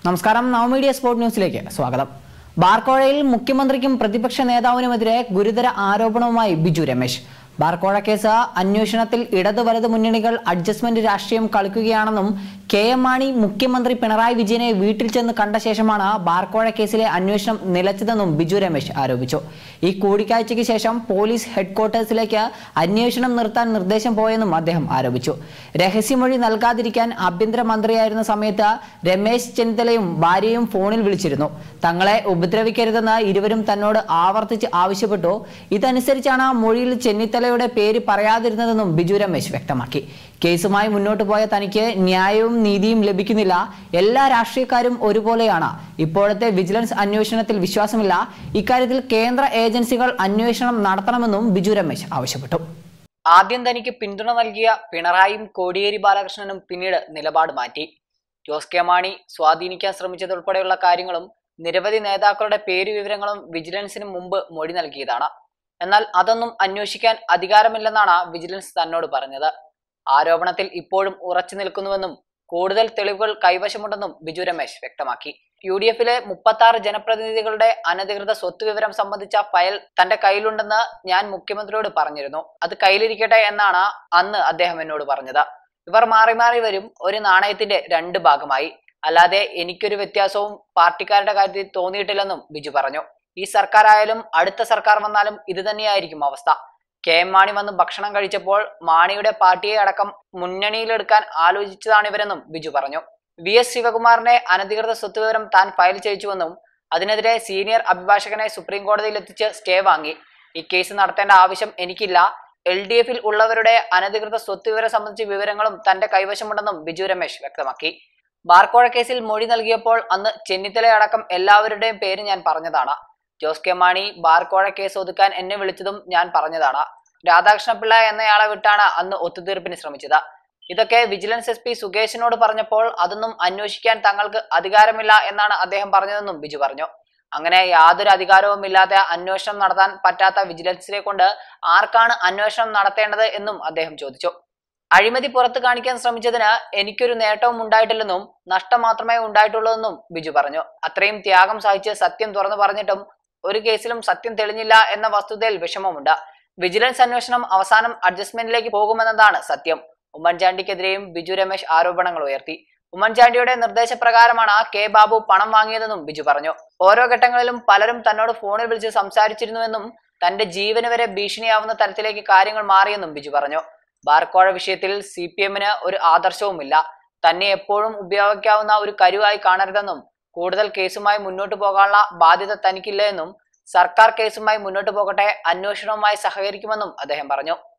നമസ്കാരം നവമീഡിയ സ്പോർട് ന്യൂസിലേക്ക് സ്വാഗതം ബാർക്കോഴയിൽ മുഖ്യമന്ത്രിക്കും പ്രതിപക്ഷ നേതാവിനുമെതിരെ ഗുരുതര ആരോപണവുമായി ബിജു രമേശ് ബാർക്കോഴ കേസ് അന്വേഷണത്തിൽ ഇടത് വലത് മുന്നണികൾ അഡ്ജസ്റ്റ്മെന്റ് രാഷ്ട്രീയം കളിക്കുകയാണെന്നും കെ എം മാണി മുഖ്യമന്ത്രി പിണറായി വിജയനെ വീട്ടിൽ ചെന്ന് കണ്ട ശേഷമാണ് ബാർക്കോഴ കേസിലെ അന്വേഷണം നിലച്ചതെന്നും ബിജു രമേശ് ആരോപിച്ചു ഈ കൂടിക്കാഴ്ചയ്ക്ക് ശേഷം പോലീസ് ഹെഡ്ക്വാർട്ടേഴ്സിലേക്ക് അന്വേഷണം നിർത്താൻ നിർദ്ദേശം പോയെന്നും അദ്ദേഹം ആരോപിച്ചു രഹസ്യമൊഴി നൽകാതിരിക്കാൻ ആഭ്യന്തരമന്ത്രിയായിരുന്ന സമയത്ത് രമേശ് ചെന്നിത്തലയും ഭാര്യയും ഫോണിൽ വിളിച്ചിരുന്നു തങ്ങളെ ഉപദ്രവിക്കരുതെന്ന് ഇരുവരും തന്നോട് ആവർത്തിച്ച് ആവശ്യപ്പെട്ടു ഇതനുസരിച്ചാണ് മൊഴിയിൽ ചെന്നിത്തലയുടെ പേര് പറയാതിരുന്നതെന്നും ബിജു രമേശ് വ്യക്തമാക്കി കേസുമായി മുന്നോട്ട് പോയ തനിക്ക് ന്യായവും നീതിയും ലഭിക്കുന്നില്ല എല്ലാ രാഷ്ട്രീയക്കാരും ഒരുപോലെയാണ് ഇപ്പോഴത്തെ വിജിലൻസ് അന്വേഷണത്തിൽ വിശ്വാസമില്ല ഇക്കാര്യത്തിൽ കേന്ദ്ര ഏജൻസികൾ അന്വേഷണം നടത്തണമെന്നും ബിജു രമേശ് ആവശ്യപ്പെട്ടു ആദ്യം തനിക്ക് പിന്തുണ നൽകിയ പിണറായിയും കോടിയേരി ബാലകൃഷ്ണനും പിന്നീട് നിലപാട് മാറ്റി ജോസ് കെ മാണി സ്വാധീനിക്കാൻ ശ്രമിച്ചതുൾപ്പെടെയുള്ള കാര്യങ്ങളും നിരവധി നേതാക്കളുടെ പേര് വിവരങ്ങളും വിജിലൻസിന് മുമ്പ് മൊഴി നൽകിയതാണ് എന്നാൽ അതൊന്നും അന്വേഷിക്കാൻ അധികാരമില്ലെന്നാണ് വിജിലൻസ് തന്നോട് പറഞ്ഞത് ആരോപണത്തിൽ ഇപ്പോഴും ഉറച്ചു നിൽക്കുന്നുവെന്നും കൂടുതൽ തെളിവുകൾ കൈവശമുണ്ടെന്നും ബിജു രമേശ് വ്യക്തമാക്കി യു ഡി എഫിലെ മുപ്പത്തി ആറ് ജനപ്രതിനിധികളുടെ അനധികൃത സ്വത്ത് വിവരം സംബന്ധിച്ച ഫയൽ തന്റെ കയ്യിലുണ്ടെന്ന് ഞാൻ മുഖ്യമന്ത്രിയോട് പറഞ്ഞിരുന്നു അത് കയ്യിലിരിക്കട്ടെ എന്നാണ് അന്ന് അദ്ദേഹം എന്നോട് പറഞ്ഞത് ഇവർ മാറി മാറി വരും ഒരു നാണയത്തിന്റെ രണ്ട് ഭാഗമായി അല്ലാതെ എനിക്കൊരു വ്യത്യാസവും പാർട്ടിക്കാരുടെ കാര്യത്തിൽ തോന്നിയിട്ടില്ലെന്നും ബിജു പറഞ്ഞു ഈ സർക്കാർ ആയാലും അടുത്ത സർക്കാർ വന്നാലും ഇത് തന്നെയായിരിക്കും അവസ്ഥ കെ എം മാണി വന്ന് ഭക്ഷണം കഴിച്ചപ്പോൾ മാണിയുടെ പാർട്ടിയെ അടക്കം മുന്നണിയിലെടുക്കാൻ ആലോചിച്ചതാണ് ഇവരെന്നും ബിജു പറഞ്ഞു വി എസ് ശിവകുമാറിന്റെ അനധികൃത സ്വത്ത് വിവരം താൻ ഫയൽ ചെയ്യിച്ചുവെന്നും അതിനെതിരെ സീനിയർ അഭിഭാഷകനെ സുപ്രീം കോടതിയിൽ എത്തിച്ച് സ്റ്റേ വാങ്ങി ഈ കേസ് നടത്തേണ്ട ആവശ്യം എനിക്കില്ല എൽ ഡി എഫിൽ ഉള്ളവരുടെ അനധികൃത സ്വത്ത് വിവരം സംബന്ധിച്ച വിവരങ്ങളും തന്റെ കൈവശമുണ്ടെന്നും ബിജു രമേശ് വ്യക്തമാക്കി ബാർക്കോഴ കേസിൽ മൊഴി നൽകിയപ്പോൾ അന്ന് ചെന്നിത്തല അടക്കം എല്ലാവരുടെയും പേര് ഞാൻ പറഞ്ഞതാണ് ജോസ് കെ മാണി ബാർക്കോഴ കേസ് ഒതുക്കാൻ എന്നെ വിളിച്ചതും ഞാൻ പറഞ്ഞതാണ് രാധാകൃഷ്ണപിള്ള എന്നയാളെ വിട്ടാണ് അന്ന് ഒത്തുതീർപ്പിന് ശ്രമിച്ചത് ഇതൊക്കെ വിജിലൻസ് എസ് പി സുകേഷിനോട് പറഞ്ഞപ്പോൾ അതൊന്നും അന്വേഷിക്കാൻ തങ്ങൾക്ക് അധികാരമില്ല എന്നാണ് അദ്ദേഹം പറഞ്ഞതെന്നും ബിജു പറഞ്ഞു അങ്ങനെ യാതൊരു അധികാരവും ഇല്ലാതെ അന്വേഷണം നടത്താൻ പറ്റാത്ത വിജിലൻസിനെ കൊണ്ട് ആർക്കാണ് അന്വേഷണം നടത്തേണ്ടത് എന്നും അദ്ദേഹം ചോദിച്ചു അഴിമതി പുറത്തു കാണിക്കാൻ ശ്രമിച്ചതിന് എനിക്കൊരു നേട്ടവും ഉണ്ടായിട്ടില്ലെന്നും നഷ്ടം മാത്രമേ ഉണ്ടായിട്ടുള്ളൂ ബിജു പറഞ്ഞു അത്രയും ത്യാഗം സഹിച്ച് സത്യം തുറന്നു പറഞ്ഞിട്ടും ഒരു കേസിലും സത്യം തെളിഞ്ഞില്ല എന്ന വസ്തുതയിൽ വിഷമമുണ്ട് വിജിലൻസ് അന്വേഷണം അവസാനം അഡ്ജസ്റ്റ്മെന്റിലേക്ക് പോകുമെന്നതാണ് സത്യം ഉമ്മൻചാണ്ടിക്കെതിരെയും ബിജു രമേശ് ആരോപണങ്ങൾ ഉയർത്തി ഉമ്മൻചാണ്ടിയുടെ നിർദ്ദേശപ്രകാരമാണ് കെ ബാബു പണം വാങ്ങിയതെന്നും ബിജു പറഞ്ഞു ഓരോ ഘട്ടങ്ങളിലും പലരും തന്നോട് ഫോണിൽ വിളിച്ച് സംസാരിച്ചിരുന്നുവെന്നും തന്റെ ജീവന് വരെ ഭീഷണിയാവുന്ന തരത്തിലേക്ക് കാര്യങ്ങൾ മാറിയെന്നും ബിജു പറഞ്ഞു ബാർക്കോഴ വിഷയത്തിൽ സി പി എമ്മിന് ഒരു ആദർശവുമില്ല തന്നെ എപ്പോഴും ഉപയോഗിക്കാവുന്ന ഒരു കരുവായി കാണരുതെന്നും കൂടുതൽ കേസുമായി മുന്നോട്ട് പോകാനുള്ള ബാധ്യത തനിക്കില്ല എന്നും സർക്കാർ കേസുമായി മുന്നോട്ട് പോകട്ടെ അന്വേഷണവുമായി സഹകരിക്കുമെന്നും അദ്ദേഹം പറഞ്ഞു